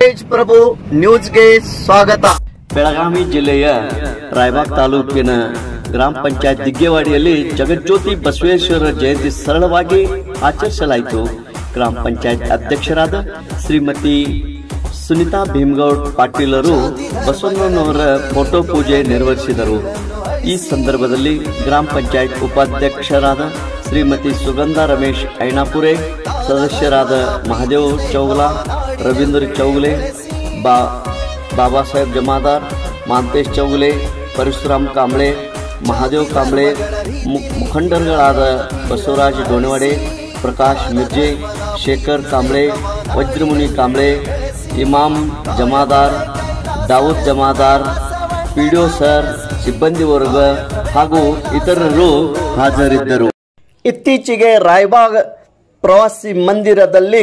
ತೇಜ್ ಪ್ರಭು ನ್ಯೂಸ್ಗೆ ಸ್ವಾಗತ ಬೆಳಗಾವಿ ಜಿಲ್ಲೆಯ ರಾಯಬಾಗ್ ತಾಲೂಕಿನ ಗ್ರಾಮ ಪಂಚಾಯತ್ ದಿಗ್ಗೇವಾಡಿಯಲ್ಲಿ ಜಗಜ್ಯೋತಿ ಬಸವೇಶ್ವರ ಜಯಂತಿ ಸರಳವಾಗಿ ಆಚರಿಸಲಾಯಿತು ಗ್ರಾಮ ಪಂಚಾಯತ್ ಅಧ್ಯಕ್ಷರಾದ ಶ್ರೀಮತಿ ಸುನಿತಾ ಭೀಮಗೌಡ್ ಪಾಟೀಲರು ಬಸವಣ್ಣನವರ ಫೋಟೋ ಪೂಜೆ ನೆರವೇರಿಸಿದರು ಈ ಸಂದರ್ಭದಲ್ಲಿ ಗ್ರಾಮ ಪಂಚಾಯತ್ ಉಪಾಧ್ಯಕ್ಷರಾದ ಶ್ರೀಮತಿ ಸುಗಂಧ ರಮೇಶ್ ಐನಾಪುರೆ ಸದಸ್ಯರಾದ ಮಹಾದೇವ್ ಚೌಗಲ ರವೀಂದ್ರ ಚೌಗಲೆ ಬಾ ಬಾಬಾ ಸಾಹೇಬ್ ಜಮಾದಾರ್ ಮಾಂತೇಶ್ ಚೌಗಲೆ ಪರಶುರಾಮ್ ಕಾಂಬ್ಳೆ ಮಹಾದೇವ್ ಕಾಂಬ್ಳೆ ಮು- ಮುಖಂಡರುಗಳಾದ ಬಸವರಾಜ್ ಡೋಣವಾಡೆ ಪ್ರಕಾಶ್ ಮಿರ್ಜೆ ಶೇಖರ್ ಕಾಂಬ್ಳೆ ವಜ್ರಮುನಿ ಕಾಂಬ್ಳೆ ಇಮಾಮ್ ಜಮಾದಾರ್ ದಾವೂದ್ ಜಮಾದಾರ್ ಪಿಡಿಒ ಸರ್ ಸಿಬ್ಬಂದಿ ವರ್ಗ ಹಾಗೂ ಇತರರು ಹಾಜರಿದ್ದರು ಇತ್ತೀಚೆಗೆ ರಾಯಬಾಗ್ ಪ್ರವಾಸಿ ಮಂದಿರದಲ್ಲಿ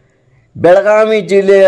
ಬೆಳಗಾವಿ ಜಿಲ್ಲೆಯ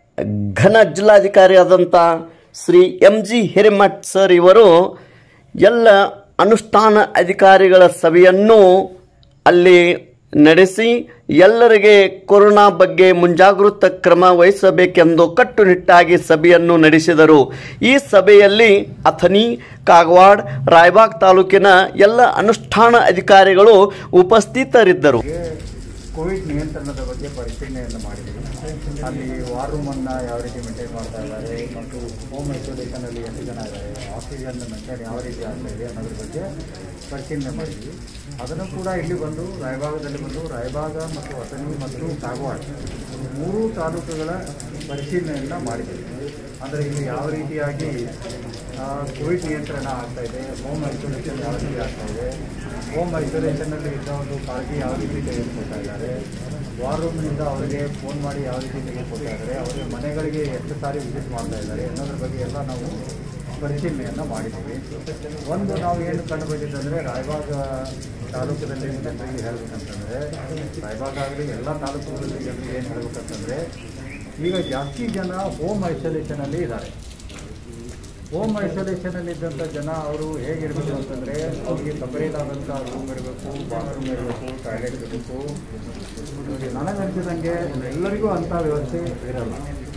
ಘನ ಜಿಲ್ಲಾಧಿಕಾರಿಯಾದಂಥ Shri M G Hiremath sir ಇವರು ಎಲ್ಲ ಅನುಷ್ಠಾನ ಅಧಿಕಾರಿಗಳ ಸಭೆಯನ್ನು ಅಲ್ಲಿ ನಡೆಸಿ ಎಲ್ಲರಿಗೆ ಕೊರೋನಾ ಬಗ್ಗೆ ಮುಂಜಾಗೃತ ಕ್ರಮ ವಹಿಸಬೇಕೆಂದು ಕಟ್ಟುನಿಟ್ಟಾಗಿ ಸಭೆಯನ್ನು ನಡೆಸಿದರು ಈ ಸಭೆಯಲ್ಲಿ ಅಥಣಿ ಕಾಗವಾಡ್ ರಾಯಬಾಗ್ ತಾಲೂಕಿನ ಎಲ್ಲ ಅನುಷ್ಠಾನ ಅಧಿಕಾರಿಗಳು ಉಪಸ್ಥಿತರಿದ್ದರು ಕೋವಿಡ್ ನಿಯಂತ್ರಣದ ಬಗ್ಗೆ ಪರಿಶೀಲನೆಯನ್ನು ಮಾಡಿದ್ದೀವಿ ಅಲ್ಲಿ ವಾರ್ ರೂಮನ್ನು ಯಾವ ರೀತಿ ಮೇಂಟೈನ್ ಮಾಡ್ತಾ ಇದ್ದಾರೆ ಮತ್ತು ಹೋಮ್ ಐಸೋಲೇಷನಲ್ಲಿ ಎಷ್ಟು ಜನ ಇದ್ದಾರೆ ಆಕ್ಸಿಜನ್ ಮೇಂಟೈನ್ ಯಾವ ರೀತಿ ಆಗ್ತಾ ಇದೆ ಅನ್ನೋದ್ರ ಬಗ್ಗೆ ಪರಿಶೀಲನೆ ಮಾಡಿದ್ವಿ ಅದನ್ನು ಕೂಡ ಇಲ್ಲಿ ಬಂದು ರಾಯಭಾಗದಲ್ಲಿ ಬಂದು ರಾಯಭಾಗ ಮತ್ತು ಅಥಣಿ ಮತ್ತು ಕಾಗವಾಡ ಮೂರು ತಾಲೂಕುಗಳ ಪರಿಶೀಲನೆಯನ್ನು ಮಾಡಿದ್ದೀವಿ ಅಂದರೆ ಇಲ್ಲಿ ಯಾವ ರೀತಿಯಾಗಿ ಆ, ಕೋವಿಡ್ ನಿಯಂತ್ರಣ ಆಗ್ತಾ ಇದೆ ಹೋಮ್ ಐಸೋಲೇಷನ್ ಯಾವ ರೀತಿ ಆಗ್ತಾ ಇದೆ ಹೋಮ್ ಐಸೋಲೇಷನ್ನಲ್ಲಿ ಇದ್ದ ಒಂದು ಕಾಳಜಿ ಯಾವ ರೀತಿ ತೆಗೆದುಕೊಳ್ತಾ ಇದ್ದಾರೆ ವಾರ್ ರೂಮ್ನಿಂದ ಅವರಿಗೆ ಫೋನ್ ಮಾಡಿ ಯಾವ ರೀತಿ ತೆಗೆದುಕೊಳ್ತಾ ಇದ್ದಾರೆ ಅವರಿಗೆ ಮನೆಗಳಿಗೆ ಎಷ್ಟು ಸಾರಿ ವಿಸಿಟ್ ಮಾಡ್ತಾ ಇದ್ದಾರೆ ಅನ್ನೋದ್ರ ಬಗ್ಗೆ ಎಲ್ಲ ನಾವು ಪರಿಶೀಲನೆಯನ್ನು ಮಾಡಿದ್ದೀವಿ ಒಂದು ನಾವು ಏನು ಕಂಡು ಬಂದಿದ್ದಂದರೆ ರಾಯಬಾಗ ತಾಲೂಕಿನಲ್ಲಿ ಜನರಿಗೆ ಹೇಳ್ಬೇಕಂತಂದರೆ ರಾಯಬಾಗ ಆಗಲಿ ಎಲ್ಲ ತಾಲೂಕುಗಳಲ್ಲಿ ಜನರಿಗೆ ಏನು ಹೇಳ್ಬೇಕಂತಂದರೆ ಈಗ ಜಾಸ್ತಿ ಜನ ಹೋಮ್ ಐಸೋಲೇಷನಲ್ಲಿ ಇದ್ದಾರೆ ಹೋಮ್ ಐಸೋಲೇಷನಲ್ಲಿ ಇದ್ದಂಥ ಜನ ಅವರು ಹೇಗಿರಬೇಕು ಅಂತಂದರೆ ಅವರಿಗೆ ಸಪರೇಟ್ ಆದಂಥ ರೂಮ್ ಇರಬೇಕು ಬಾತ್ರೂಮ್ ಇರಬೇಕು ಟಾಯ್ಲೆಟ್ ಇರಬೇಕು ನನಗನ್ಸಿದಂಗೆ ಎಲ್ಲರಿಗೂ ಅಂಥ ವ್ಯವಸ್ಥೆ ಇರಲ್ಲ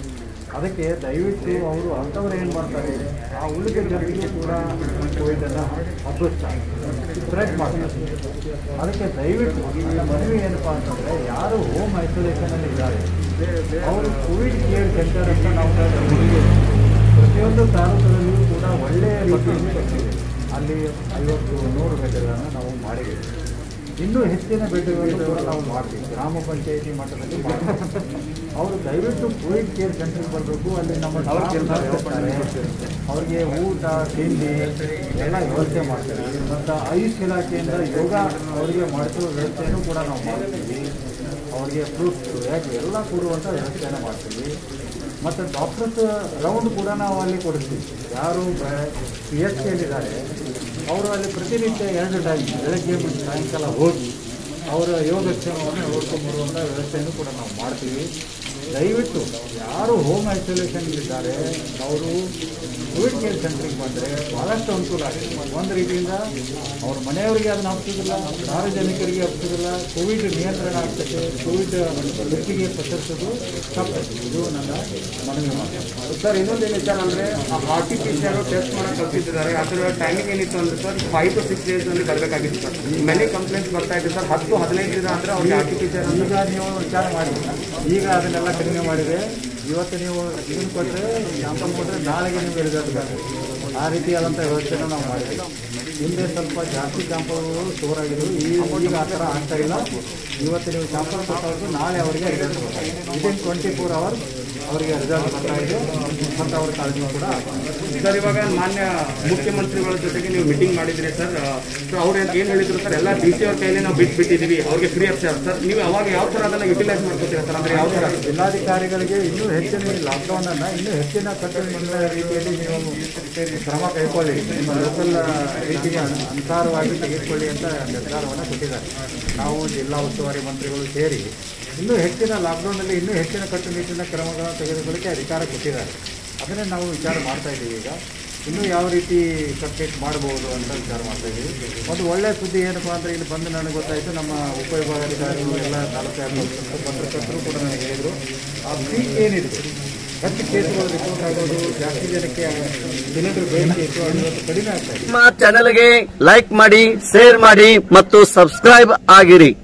ಅದಕ್ಕೆ ದಯವಿಟ್ಟು ಅವರು ಅಂಥವ್ರು ಏನು ಮಾಡ್ತಾರೆ ಆ ಉಳಿದ ಜನರಿಗೆ ಕೂಡ ಕೋವಿಡನ್ನು ಹಬ್ಬಿಸ್ತಾರೆ ಸ್ಪ್ರೆಡ್ ಮಾಡ್ತಾರೆ ಅದಕ್ಕೆ ದಯವಿಟ್ಟು ಈ ಮನವಿ ಏನಪ್ಪ ಅಂತಂದರೆ ಯಾರು ಹೋಮ್ ಐಸೋಲೇಷನಲ್ಲಿ ಇದ್ದಾರೆ ಅವರು ಕೋವಿಡ್ ಕೇರ್ ಸೆಂಟರ್ ಅಂತ ನಾವು ಹುಡುಗಿ ಪ್ರತಿಯೊಂದು ತಾಲೂಕಿನಲ್ಲಿಯೂ ಕೂಡ ಒಳ್ಳೆಯ ರೀತಿಯಲ್ಲಿ ಕಟ್ಟಿದೆ ಅಲ್ಲಿ ಐವತ್ತು ನೂರು ಬೆಡ್ಗಳನ್ನು ನಾವು ಮಾಡಿದ್ದೀವಿ ಇನ್ನೂ ಹೆಚ್ಚಿನ ಬೆಡ್ಗಳನ್ನು ಕೂಡ ನಾವು ಮಾಡ್ತೀವಿ ಗ್ರಾಮ ಪಂಚಾಯತಿ ಮಟ್ಟದಲ್ಲಿ ಮಾಡ್ತೀವಿ ಅವರು ದಯವಿಟ್ಟು ಕೋವಿಡ್ ಕೇರ್ ಸೆಂಟರ್ಗೆ ಬರಬೇಕು ಅಲ್ಲಿ ನಮ್ಮ staff ಇರ್ತಾರೆ. ಅವ್ರಿಗೆ ಊಟ ತಿಂಡಿ ಎಲ್ಲ ವ್ಯವಸ್ಥೆ ಮಾಡ್ತೀವಿ ಮತ್ತು ಆಯುಷ್ ಇಲಾಖೆಯಿಂದ ಯೋಗ ಅವರಿಗೆ ಮಾಡಿಸುವ ವ್ಯವಸ್ಥೆಯನ್ನು ಕೂಡ ನಾವು ಮಾಡ್ತೀವಿ ಅವರಿಗೆ ಫ್ರೂಟ್ಸ್ ಯಾಕೆ ಎಲ್ಲ ಕೊಡುವಂಥ ವ್ಯವಸ್ಥೆಯನ್ನು ಮಾಡ್ತೀವಿ ಮತ್ತು ಡಾಕ್ಟರ್ಸ್ ರೌಂಡ್ ಕೂಡ ನಾವು ಅಲ್ಲಿ ಕೊಡಿಸ್ತೀವಿ ಯಾರು ಪಿ ಎಚ್ ಸಿಯಲ್ಲಿದ್ದಾರೆ ಅವರು ಅಲ್ಲಿ ಪ್ರತಿನಿತ್ಯ ಎರಡು ಟೈಮ್ ಬೆಳಗ್ಗೆ ಮತ್ತು ಸಾಯಂಕಾಲ ಹೋಗಿ ಅವರ ಯೋಗಕ್ಷೇಮವನ್ನು ನೋಡ್ಕೊಂಡ್ಬರುವಂಥ ವ್ಯವಸ್ಥೆಯನ್ನು ಕೂಡ ನಾವು ಮಾಡ್ತೀವಿ ದಯವಿಟ್ಟು ಯಾರು ಹೋಮ್ ಐಸೋಲೇಷನ್ಲಿದ್ದಾರೆ ಅವರು ಕೋವಿಡ್ ಕೇರ್ ಸೆಂಟ್ರಿಗೆ ಬಂದರೆ ಭಾಳಷ್ಟು ಅನುಕೂಲ ಆಗಿದೆ ಒಂದು ರೀತಿಯಿಂದ ಅವ್ರ ಮನೆಯವರಿಗೆ ಅದನ್ನು ಹಬ್ಸೋದಿಲ್ಲ ಸಾರ್ವಜನಿಕರಿಗೆ ಹಬ್ಸೋದಿಲ್ಲ ಕೋವಿಡ್ ನಿಯಂತ್ರಣ ಆಗ್ತದೆ ಕೋವಿಡ್ ವ್ಯಕ್ತಿಗೆ ಪಸರಿಸೋದು ತಪ್ಪು ಇದು ನನ್ನ ಮನವಿ ಮಾತು ಸರ್ ಇನ್ನೊಂದು ಏನು ವಿಚಾರ ಅಂದರೆ R T P C R test ಮಾಡಕ್ಕೆ ಕಲ್ತಿದ್ದಾರೆ ಅದರ ಟೈಮಿಂಗ್ ಏನಿತ್ತು ಅಂದರೆ ಸರ್ ಫೈವ್ ಟು ಸಿಕ್ಸ್ ಡೇಸ್ನಲ್ಲಿ ಬರಬೇಕಾಗಿತ್ತು ಸರ್ ಮೆನಿ ಕಂಪ್ಲೇಂಟ್ಸ್ ಬರ್ತಾ ಇದೆ ಸರ್ ಹತ್ತು ಹದಿನೈದು ದಿನ ಅಂದರೆ ಅವ್ರಿಗೆ R T P C R ಈಗ ನೀವು ವಿಚಾರ ಮಾಡಿ ಈಗ ಅದನ್ನೆಲ್ಲ ಕಡಿಮೆ ಮಾಡಿದೆ ಇವತ್ತು ನೀವು ಇದನ್ನು ಕೊಟ್ಟರೆ ಶಾಂಪಲ್ ಕೊಟ್ಟರೆ ನಾಳೆಗೆ ನೀವು ರಿಸಲ್ಟ್ ಆ ರೀತಿಯಾದಂಥ ವ್ಯವಸ್ಥೆನ ನಾವು ಮಾಡಿದ್ದೀವಿ ಹಿಂದೆ ಸ್ವಲ್ಪ ಜಾಸ್ತಿ ಶಾಂಪಲ್ಗಳು ಸ್ಟೋರ್ ಆಗಿದ್ದು ಈ ಈಗ ಆ ಥರ ಆಗ್ತಾ ಇಲ್ಲ ಇವತ್ತು ನೀವು ಶಾಂಪಲ್ ಕೊಟ್ಟವ್ರಿಗೆ ನಾಳೆ ಅವರಿಗೆ ರಿಸಲ್ಟ್ ಬರ್ತಾ ಇದೆ ವಿದಿನ್ ಟ್ವೆಂಟಿ ಫೋರ್ ಅವರ್ಸ್ ಅವರಿಗೆ ರಿಸಲ್ಟ್ ಬರ್ತಾ ಇದೆ ಮತ್ತು ಅವ್ರ ಕಾಳಜಿ ಕೂಡ ಆಗ್ತಾ ಇದೆ. ಸರ್ ಇವಾಗ ಮಾನ್ಯ ಮುಖ್ಯಮಂತ್ರಿಗಳ ಜೊತೆಗೆ ನೀವು ಮೀಟಿಂಗ್ ಮಾಡಿದ್ರಿ ಸರ್ ಸೊ ಅವ್ರು ಏನು ಹೇಳಿದ್ರು ಸರ್ ಎಲ್ಲ ಡಿ ಸಿ ಅವ್ರ ಕೈಯಲ್ಲಿ ನಾವು ಬಿಟ್ಟು ಬಿಟ್ಟಿದ್ದೀವಿ ಅವ್ರಿಗೆ ಫ್ರೀ ಆಫ್ ಚಾರ್ಜ್ ಸರ್ ನೀವು ಅವಾಗ ಯಾವ ಥರ ಅದನ್ನು ಯುಟಿಲೈಸ್ ಮಾಡ್ಕೋತೀರಾ ಸರ್ ಅಂದರೆ ಯಾವ ಥರ ಜಿಲ್ಲಾಧಿಕಾರಿಗಳಿಗೆ ಇನ್ನೂ ಹೆಚ್ಚಿನ ಈ ಲಾಕ್ಡೌನ್ ಅನ್ನ ಇನ್ನೂ ಹೆಚ್ಚಿನ ಕಟ್ಟುನಿಟ್ಟಿನ ರೀತಿಯಲ್ಲಿ ನೀವು ಕ್ರಮ ಕೈಗೊಳ್ಳಿ ನಿಮ್ಮ ಲೋಕಲ್ ರೀತಿಗೆ ಅನು- ಅನುಸಾರವಾಗಿ ತೆಗೆದುಕೊಳ್ಳಿ ಅಂತ ನಿರ್ಧಾರವನ್ನು ಕೊಟ್ಟಿದ್ದಾರೆ ನಾವು ಜಿಲ್ಲಾ ಉಸ್ತುವಾರಿ ಮಂತ್ರಿಗಳು ಸೇರಿ ಇನ್ನೂ ಹೆಚ್ಚಿನ ಲಾಕ್ಡೌನಲ್ಲಿ ಇನ್ನೂ ಹೆಚ್ಚಿನ ಕಟ್ಟುನಿಟ್ಟಿನ ಕ್ರಮಗಳನ್ನು ತೆಗೆದುಕೊಳ್ಳಿಕ್ಕೆ ಅಧಿಕಾರ ಕೊಟ್ಟಿದ್ದಾರೆ ಅದನ್ನೇ ನಾವು ವಿಚಾರ ಮಾಡ್ತಾ ಇದ್ದೀವಿ ಈಗ ಇನ್ನೂ ಯಾವ ರೀತಿ ಸಬ್ಮಿಟ್ ಮಾಡ್ಬೋದು ಅಂತ ವಿಚಾರ ಮಾಡ್ತಾ ಇದ್ದೀವಿ ಒಂದು ಒಳ್ಳೆಯ ಸುದ್ದಿ ಏನಪ್ಪ ಅಂದರೆ ಇಲ್ಲಿ ಬಂದು ನನಗೆ ಗೊತ್ತಾಯಿತು ನಮ್ಮ ಉಪವಿಭಾಗಾಧಿಕಾರಿಗಳು ಎಲ್ಲ ತಾಲೂಕು ಪತ್ರಕರ್ತರು ಕೂಡ ನನಗೆ ಹೇಳಿದರು ಆ ಫೀ ಏನಿದೆ ಹೆಚ್ಚು ಕೇಸುಗಳು ರಿಪೋರ್ಟ್ ಆಗೋದು ಜಾಸ್ತಿ ಜನಕ್ಕೆ ಸಿಲಿಂಡರ್ ಬೇಡಿಕೆ ಇತ್ತು ಅದು ಇವತ್ತು ಕಡಿಮೆ ಆಗ್ತಾ ಇದೆ ನಮ್ಮ ಚಾನೆಲ್ಗೆ ಲೈಕ್ ಮಾಡಿ ಶೇರ್ ಮಾಡಿ ಮತ್ತು ಸಬ್ಸ್ಕ್ರೈಬ್ ಆಗಿರಿ